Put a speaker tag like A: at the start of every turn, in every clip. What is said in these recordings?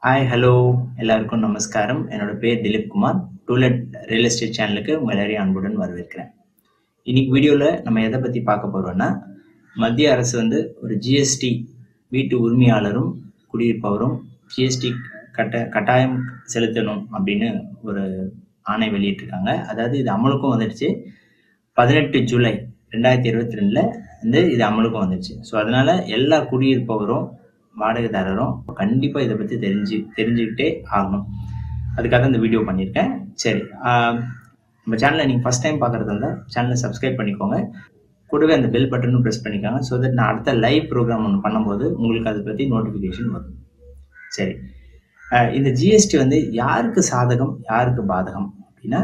A: hi hello எல்லாருக்கும் நமஸ்காரம் என்னோட பேர் Dileep Kumar to let real estate சேனலுக்கு உங்கள் எல்லாரையும் அன்புடன் வரவேற்கிறேன் இன்னைக்கு வீடியோவில் நம்ம எதை பற்றி பார்க்க போகிறோம்னா மத்திய அரசு வந்து ஒரு ஜிஎஸ்டி வீட்டு உரிமையாளரும் குடியிருப்பவரும் ஜிஎஸ்டி கட்ட கட்டாயம் செலுத்தணும் அப்படின்னு ஒரு ஆணை வெளியிட்டிருக்காங்க அதாவது இது அமலுக்கும் வந்துடுச்சு பதினெட்டு ஜூலை ரெண்டாயிரத்தி இருபத்தி ரெண்டில் வந்து இது அமலுக்கும் வந்துடுச்சு ஸோ அதனால எல்லா குடியிருப்பவரும் வாடகைதாரரும் கண்டிப்பாக இதை பற்றி தெரிஞ்சு தெரிஞ்சுக்கிட்டே ஆகணும் அதுக்காக இந்த வீடியோ பண்ணியிருக்கேன் சரி ஆஹ் நம்ம சேனலை நீங்கள் ஃபஸ்ட் டைம் பார்க்குறதா இருந்தால் சேனலை சப்ஸ்கிரைப் பண்ணிக்கோங்க கூடவே அந்த பெல் பட்டனும் ப்ரெஸ் பண்ணிக்கோங்க ஸோ தட் நான் அடுத்த லைவ் ப்ரோக்ராம் ஒன்று பண்ணும்போது உங்களுக்கு அதை பற்றி நோட்டிஃபிகேஷன் வரும் சரி ஆஹ் இந்த ஜிஎஸ்டி வந்து யாருக்கு சாதகம் யாருக்கு பாதகம் அப்படின்னா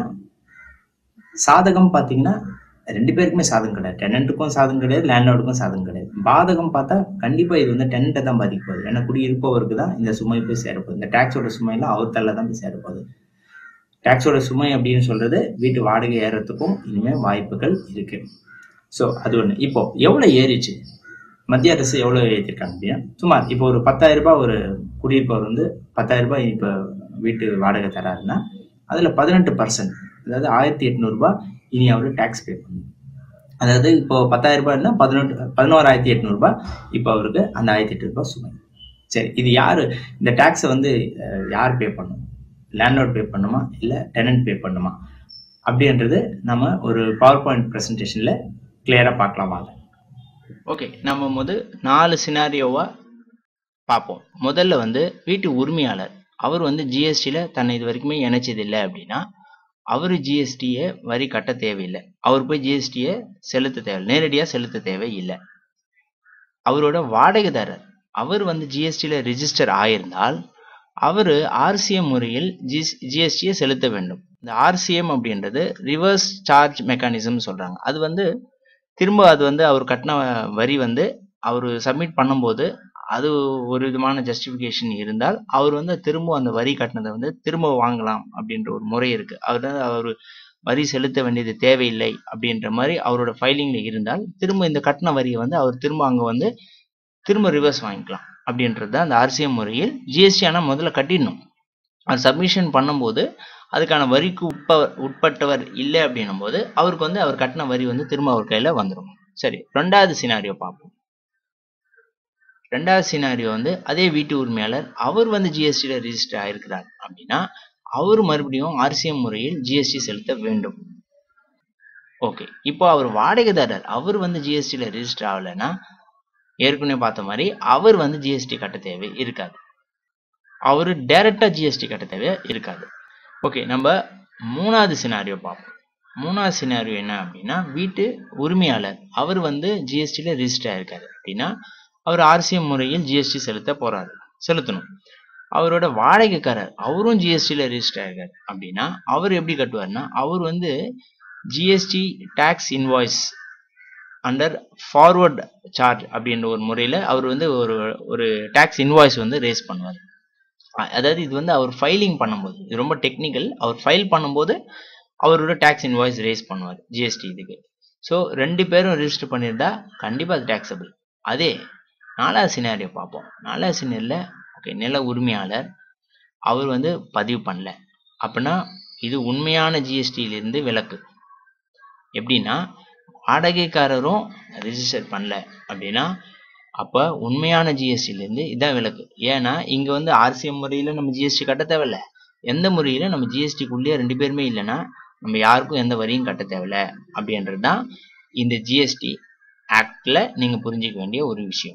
A: சாதகம் பார்த்தீங்கன்னா ரெண்டு பேருக்குமே சாதகம் கிடையாது டெனண்ட்டுக்கும் சாதகம் கிடையாது லேண்ட்லார்டுக்கும் சாதகம் கிடையாது பாதகம் பார்த்தா கண்டிப்பாக இது வந்து டெனண்ட்டை தான் பாதிக்க போகுது ஏன்னா குடியிருப்பவருக்கு தான் இந்த சுமை போய் சேரப்போகுது இந்த டேக்ஸோட சுமையெல்லாம் அவர் தள்ள தான் போய் சேரப்போகுது டேக்ஸோட சுமை அப்படின்னு சொல்றது வீட்டு வாடகை ஏறத்துக்கும் இனிமேல் வாய்ப்புகள் இருக்கு ஸோ அது ஒன்று இப்போ எவ்வளோ ஏறிச்சு மத்திய அரசு எவ்வளோ ஏற்றிருக்காங்க அப்படின்னா சுமார் இப்போ ஒரு பத்தாயிரம் ரூபாய் ஒரு குடியிருப்பவர் வந்து பத்தாயிரம் ரூபாய் இப்போ வீட்டு வாடகை தராருன்னா அதில் பதினெட்டு பர்சன்ட் அதாவது ஆயிரத்தி எட்நூறுபா இனி அவர் டேக்ஸ் பே பண்ணணும் அதாவது இப்போ பத்தாயிரம் ரூபாய்னா பதினெட்டு பதினோராயிரத்தி எட்நூறுபா இப்போ அவருக்கு அந்த ஆயிரத்தி எட்டு ரூபாய் சுமை சரி இது யார் இந்த டேக்ஸை வந்து அஹ், யார் பே பண்ணணும் லேண்ட்லோட் பே பண்ணுமா இல்லை டெனன்ட் பே பண்ணுமா அப்படின்றது நம்ம ஒரு பவர் பாயிண்ட் ப்ரெசன்டேஷனில் கிளியராக பார்க்கலாம் வாங்க
B: ஓகே நம்ம முத நாலு சினாரியோவா பார்ப்போம் முதல்ல வந்து வீட்டு உரிமையாளர் அவர் வந்து ஜிஎஸ்டியில் தன்னை இது வரைக்குமே இணைச்சதில்லை அப்படின்னா அவர் ஜிஎஸ்டியை வரி கட்ட தேவையில்லை அவர் போய் ஜிஎஸ்டியை செலுத்த தேவை நேரடியாக செலுத்த தேவையில்லை அவரோட வாடகைதாரர் அவர் வந்து ஜிஎஸ்டியில் ரிஜிஸ்டர் ஆயிருந்தால் அவர் ஆர்சிஎம் முறையில் ஜி ஜிஎஸ்டியை செலுத்த வேண்டும் இந்த ஆர்சிஎம் அப்படின்றது ரிவர்ஸ் சார்ஜ் மெக்கானிசம் சொல்கிறாங்க அது வந்து திரும்ப அது வந்து அவர் கட்டின வரி வந்து அவர் சப்மிட் பண்ணும்போது அது ஒரு விதமான ஜஸ்டிஃபிகேஷன் இருந்தால் அவர் வந்து திரும்ப அந்த வரி கட்டினதை வந்து திரும்ப வாங்கலாம் அப்படின்ற ஒரு முறை இருக்கு அவர் வந்து அவர் வரி செலுத்த வேண்டியது தேவையில்லை அப்படின்ற மாதிரி அவரோட ஃபைலிங்ல இருந்தால் திரும்ப இந்த கட்டின வரியை வந்து அவர் திரும்ப அங்கே வந்து திரும்ப ரிவர்ஸ் வாங்கிக்கலாம் அப்படின்றது தான் அந்த ஆர்சிஎம் முறையில் ஜிஎஸ்டி ஆனால் முதல்ல கட்டிடணும் அது சப்மிஷன் பண்ணும்போது அதுக்கான வரிக்கு உட்ப உட்பட்டவர் இல்லை அப்படின்னும் போது அவருக்கு வந்து அவர் கட்டின வரி வந்து திரும்ப அவர் கையில் வந்துடும் சரி ரெண்டாவது சினாரியோ பார்ப்போம் ரெண்டாவது சினாரியோ வந்து அதே வீட்டு உரிமையாளர் அவர் வந்து ஜிஎஸ்டியில் ரிஜிஸ்டர் ஆயிருக்கிறார் அப்படின்னா அவர் மறுபடியும் ஆர்சிஎம் முறையில் ஜிஎஸ்டி செலுத்த வேண்டும் ஓகே இப்போ அவர் வாடகைதாரர் அவர் வந்து ஜிஎஸ்டியில் ரிஜிஸ்டர் ஆகலைன்னா ஏற்கனவே பார்த்த மாதிரி அவர் வந்து ஜிஎஸ்டி கட்ட தேவை இருக்காது அவர் டைரக்டாக ஜிஎஸ்டி கட்ட தேவை இருக்காது ஓகே நம்ம மூணாவது சினாரியோ பார்ப்போம் மூணாவது சினாரியோ என்ன அப்படின்னா வீட்டு உரிமையாளர் அவர் வந்து ஜிஎஸ்டியில் ரிஜிஸ்டர் ஆயிருக்காரு அப்படின்னா அவர் ஆர்சிஎம் முறையில் ஜிஎஸ்டி செலுத்த போறாரு செலுத்தணும் அவரோட வாடகைக்காரர் அவரும் ஜிஎஸ்டியில் ரிஜிஸ்டர் ஆயிருக்காரு அப்படின்னா அவர் எப்படி கட்டுவார்னா அவர் வந்து GST tax invoice under forward charge அப்படின்ற ஒரு முறையில் அவர் வந்து ஒரு ஒரு டேக்ஸ் இன்வாய்ஸ் வந்து ரேஸ் பண்ணுவார் அ- அதாவது இது வந்து அவர் ஃபைலிங் பண்ணும்போது இது ரொம்ப டெக்னிக்கல் அவர் ஃபைல் பண்ணும்போது அவரோட டேக்ஸ் இன்வாய்ஸ் ரேஸ் பண்ணுவார் ஜிஎஸ்டி இதுக்கு ஸோ ரெண்டு பேரும் ரிஜிஸ்டர் பண்ணியிருந்தா கண்டிப்பாக அது டேக்ஸபிள் அதே நாலாவது சினாரியோ பார்ப்போம் நாலாவது சினாரியில் ஓகே நில உரிமையாளர் அவர் வந்து பதிவு பண்ணல அப்படின்னா இது உண்மையான ஜிஎஸ்டியிலிருந்து விலக்கு எப்படின்னா வாடகைக்காரரும் ரிஜிஸ்டர் பண்ணல அப்படின்னா அப்போ உண்மையான ஜிஎஸ்டிலேருந்து இதான் விலக்கு ஏன்னா இங்கே வந்து ஆர்சிஎம் முறையில் நம்ம ஜிஎஸ்டி கட்ட தேவையில்ல எந்த முறையில் நம்ம ஜிஎஸ்டிக்குள்ளேயே ரெண்டு பேருமே இல்லைன்னா நம்ம யாருக்கும் எந்த வரியும் கட்ட தேவையில்ல அப்படின்றது தான் இந்த ஜிஎஸ்டி ஆக்டில் நீங்கள் புரிஞ்சிக்க வேண்டிய ஒரு விஷயம்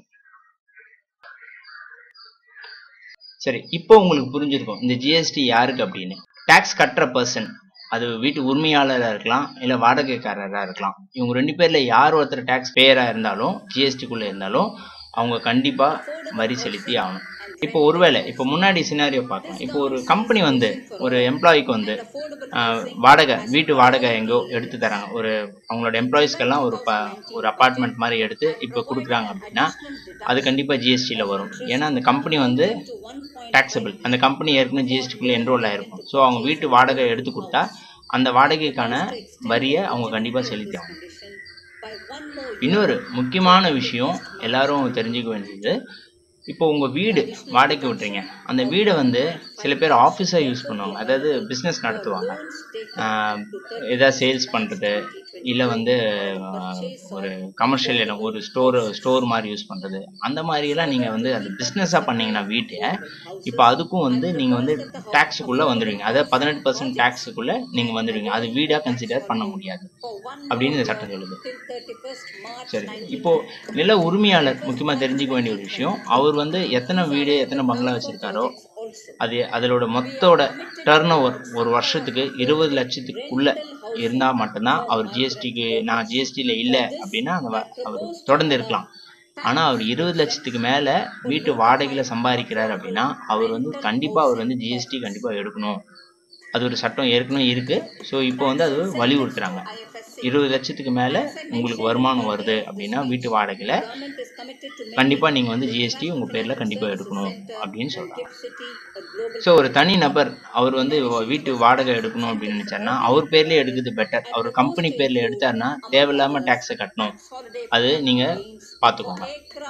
B: சரி இப்போ உங்களுக்கு புரிஞ்சிருக்கும் இந்த ஜிஎஸ்டி யாருக்கு அப்படின்னு டேக்ஸ் கட்டுற பர்சன் அது வீட்டு உரிமையாளராக இருக்கலாம் இல்லை வாடகைக்காரராக இருக்கலாம் இவங்க ரெண்டு பேரில் யார் ஒருத்தர் டேக்ஸ் பேயராக இருந்தாலும் ஜிஎஸ்டிக்குள்ளே இருந்தாலும் அவங்க கண்டிப்பாக வரி செலுத்தி ஆகணும் இப்போ ஒருவேளை இப்போ முன்னாடி சினாரியோ பார்க்கலாம் இப்போ ஒரு கம்பெனி வந்து ஒரு எம்ப்ளாய்க்கு வந்து ஆஹ், வாடகை வீட்டு வாடகை எங்கோ எடுத்து தராங்க ஒரு அவங்களோட எம்ப்ளாயீஸ்க்கெல்லாம் ஒரு ப ஒரு அப்பார்ட்மெண்ட் மாதிரி எடுத்து இப்போ கொடுக்குறாங்க அப்படின்னா அது கண்டிப்பாக ஜிஎஸ்டியில் வரும் ஏன்னா அந்த கம்பெனி வந்து டாக்ஸபிள் அந்த கம்பெனி ஏற்கனவே ஜிஎஸ்டிக்குள்ளே என்ரோல் ஆயிருக்கும் ஸோ அவங்க வீட்டு வாடகை எடுத்து கொடுத்தா அந்த வாடகைக்கான வரியை அவங்க கண்டிப்பாக செலுத்தி ஆகணும் இன்னொரு முக்கியமான விஷயம் எல்லாரும் தெரிஞ்சுக்க வேண்டியது இப்போ உங்க வீடு வாடகைக்கு விட்டுறீங்க அந்த வீடை வந்து சில பேர் ஆஃபீஸா யூஸ் பண்ணுவாங்க அதாவது பிஸ்னஸ் நடத்துவாங்க ஆஹ் ஏதாவது சேல்ஸ் பண்றது இல்ல வந்து ஆஹ் ஒரு கமர்ஷியல் இடம் ஒரு ஸ்டோர் ஸ்டோர் மாதிரி யூஸ் பண்றது அந்த மாதிரி எல்லாம் நீங்க வந்து அது பிஸ்னஸா பண்ணீங்கன்னா வீட்டை இப்போ அதுக்கும் வந்து நீங்க வந்து டாக்ஸுக்குள்ள வந்துடுவீங்க அதாவது பதினெட்டு பர்சன்ட் டாக்ஸுக்குள்ள நீங்க வந்துடுவீங்க அது வீடா கன்சிடர் பண்ண முடியாது அப்படின்னு இந்த சட்டம் சொல்லுது சரி இப்போ நில உரிமையாளர் முக்கியமா தெரிஞ்சுக்க வேண்டிய ஒரு விஷயம் அவர் வந்து எத்தனை வீடு எத்தனை பங்களா வச்சிருக்காரோ அது அதோட மொத்தோட டர்ன் ஓவர் ஒரு வருஷத்துக்கு இருபது லட்சத்துக்குள்ள இருந்தா மட்டும்தான் அவர் ஜிஎஸ்டிக்கு நான் ஜிஎஸ்டியில் இல்லை அப்படின்னா அந்த வ- அவர் தொடர்ந்து இருக்கலாம் ஆனா அவர் இருபது லட்சத்துக்கு மேல வீட்டு வாடகையில சம்பாதிக்கிறார் அப்படின்னா அவர் வந்து கண்டிப்பா அவர் வந்து ஜிஎஸ்டி கண்டிப்பா எடுக்கணும் அது ஒரு சட்டம் ஏற்கனவே இருக்கு ஸோ இப்போ வந்து அது வலியுறுத்துறாங்க இருபது லட்சத்துக்கு மேல உங்களுக்கு வருமானம் வருது அப்படின்னா வீட்டு வாடகையில கண்டிப்பா நீங்க வந்து ஜிஎஸ்டி உங்க பேர்ல கண்டிப்பா எடுக்கணும் அப்படின்னு சொல்றாங்க ஸோ ஒரு தனி நபர் அவர் வந்து வ- வீட்டு வாடகை எடுக்கணும் அப்படின்னு நினைச்சாருன்னா அவர் பேர்லயே எடுக்கிறது பெட்டர் அவர் கம்பெனி பேர்ல எடுத்தாருன்னா தேவையில்லாம டாக்ஸை கட்டணும் அது நீங்க பாத்துக்கோங்க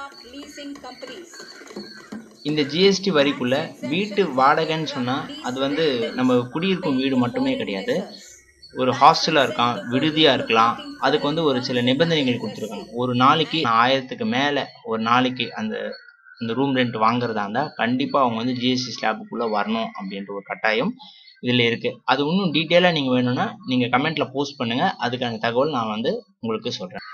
B: இந்த ஜிஎஸ்டி வரிக்குள்ள வீட்டு வாடகைன்னு சொன்னா அது வந்து நம்ம குடியிருக்கும் வீடு மட்டுமே கிடையாது ஒரு ஹாஸ்டலா இருக்கான் விடுதியா இருக்கலாம் அதுக்கு வந்து ஒரு சில நிபந்தனைகள் கொடுத்துருக்காங்க ஒரு நாளைக்கு ஆயிரத்துக்கு மேல ஒரு நாளைக்கு அந்த அந்த ரூம் ரெண்ட் வாங்குறதா இருந்தா கண்டிப்பா அவங்க வந்து ஜிஎஸ்டி ஸ்லாபுக்குள்ள வரணும் அப்படின்ற ஒரு கட்டாயம் இதுல இருக்கு அது இன்னும் டீட்டெயிலா நீங்க வேணும்னா நீங்க கமெண்ட்ல போஸ்ட் பண்ணுங்க அதுக்கான தகவல் நான் வந்து உங்களுக்கு சொல்றேன்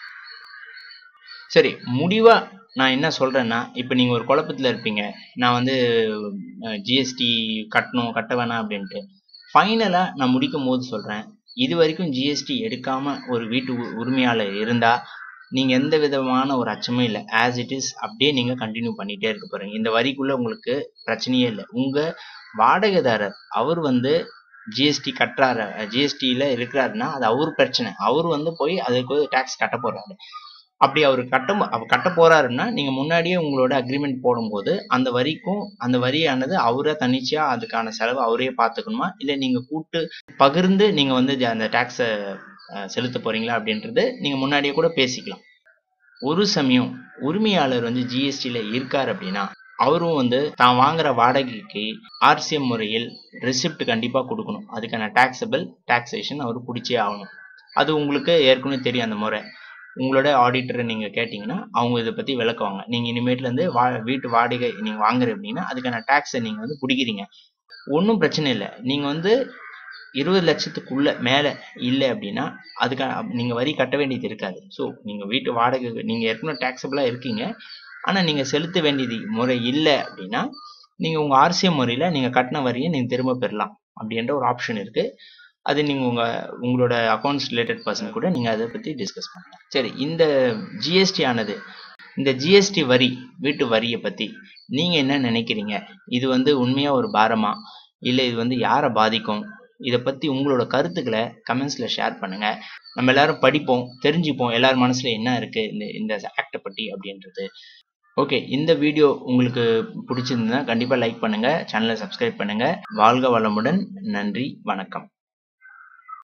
B: சரி முடிவா நான் என்ன சொல்றேன்னா இப்போ நீங்க ஒரு குழப்பத்துல இருப்பீங்க நான் வந்து ஜிஎஸ்டி கட்டணும் கட்ட வேணாம் அப்படின்ட்டு ஃபைனலா நான் முடிக்கும் போது சொல்றேன் இது வரைக்கும் ஜிஎஸ்டி எடுக்காம ஒரு வீட்டு உ- உரிமையாளர் இருந்தா நீங்க எந்த விதமான ஒரு அச்சமும் இல்லை ஆஸ் இட் இஸ் அப்படியே நீங்க கண்டினியூ பண்ணிட்டே இருக்க போறீங்க இந்த வரிக்குள்ள உங்களுக்கு பிரச்சனையே இல்லை உங்க வாடகைதாரர் அவர் வந்து ஜிஎஸ்டி கட்டுறாரு ஜிஎஸ்டியில இருக்கிறாருன்னா அது அவர் பிரச்சனை அவர் வந்து போய் அதுக்கு டாக்ஸ் கட்ட போறாரு அப்படி அவர் கட்ட அவர் கட்ட போறாருன்னா நீங்க முன்னாடியே உங்களோட அக்ரிமெண்ட் போடும்போது அந்த வரிக்கும் அந்த வரியானது அவரே தனிச்சையா அதுக்கான செலவு அவரே பார்த்துக்கணுமா இல்லை நீங்க கூட்டு பகிர்ந்து நீங்க வந்து ஜ- அந்த டாக்ஸை செலுத்த போறீங்களா அப்படின்றது நீங்க முன்னாடியே கூட பேசிக்கலாம் ஒரு சமயம் உரிமையாளர் வந்து ஜிஎஸ்டியில் இருக்கார் அப்படின்னா அவரும் வந்து தான் வாங்குற வாடகைக்கு ஆர்சிஎம் முறையில் ரெசிப்ட் கண்டிப்பாக கொடுக்கணும் அதுக்கான டாக்ஸபிள் டாக்ஸேஷன் அவர் பிடிச்சே ஆகணும் அது உங்களுக்கு ஏற்கனவே தெரியும் அந்த முறை உங்களோட ஆடிட்டரை நீங்கள் கேட்டிங்கன்னா அவங்க இதை பற்றி விளக்குவாங்க நீங்கள் இனிமேட்லேருந்து வா வீட்டு வாடகை நீங்கள் வாங்குற அப்படின்னா அதுக்கான டாக்ஸை நீங்கள் வந்து பிடிக்கிறீங்க ஒன்றும் பிரச்சனை இல்லை நீங்கள் வந்து இருபது லட்சத்துக்குள்ள மேலே இல்லை அப்படின்னா அதுக்கான நீங்கள் வரி கட்ட வேண்டியது இருக்காது ஸோ நீங்கள் வீட்டு வாடகை நீங்கள் ஏற்கனவே டேக்ஸபிளாக இருக்கீங்க ஆனால் நீங்கள் செலுத்த வேண்டியது முறை இல்லை அப்படின்னா நீங்கள் உங்கள் ஆர்சிஎம் முறையில் நீங்கள் கட்டின வரியை நீங்கள் திரும்ப பெறலாம் அப்படின்ற ஒரு ஆப்ஷன் இருக்குது அது நீங்கள் உங்கள் உங்களோட அக்கௌண்ட்ஸ் ரிலேட்டட் பர்சன் கூட நீங்கள் அதை பற்றி டிஸ்கஸ் பண்ணலாம் சரி இந்த ஜிஎஸ்டி ஆனது இந்த ஜிஎஸ்டி வரி வீட்டு வரியை பற்றி நீங்கள் என்ன நினைக்கிறீங்க இது வந்து உண்மையாக ஒரு பாரமா இல்லை இது வந்து யாரை பாதிக்கும் இதை பற்றி உங்களோட கருத்துக்களை கமெண்ட்ஸில் ஷேர் பண்ணுங்கள் நம்ம எல்லாரும் படிப்போம் தெரிஞ்சுப்போம் எல்லார் மனசில் என்ன இருக்குது இந்த இந்த ஆக்டை பற்றி அப்படின்றது ஓகே இந்த வீடியோ உங்களுக்கு பிடிச்சிருந்ததுன்னா கண்டிப்பாக லைக் பண்ணுங்கள் சேனலை சப்ஸ்கிரைப் பண்ணுங்கள் வாழ்க வளமுடன் நன்றி வணக்கம்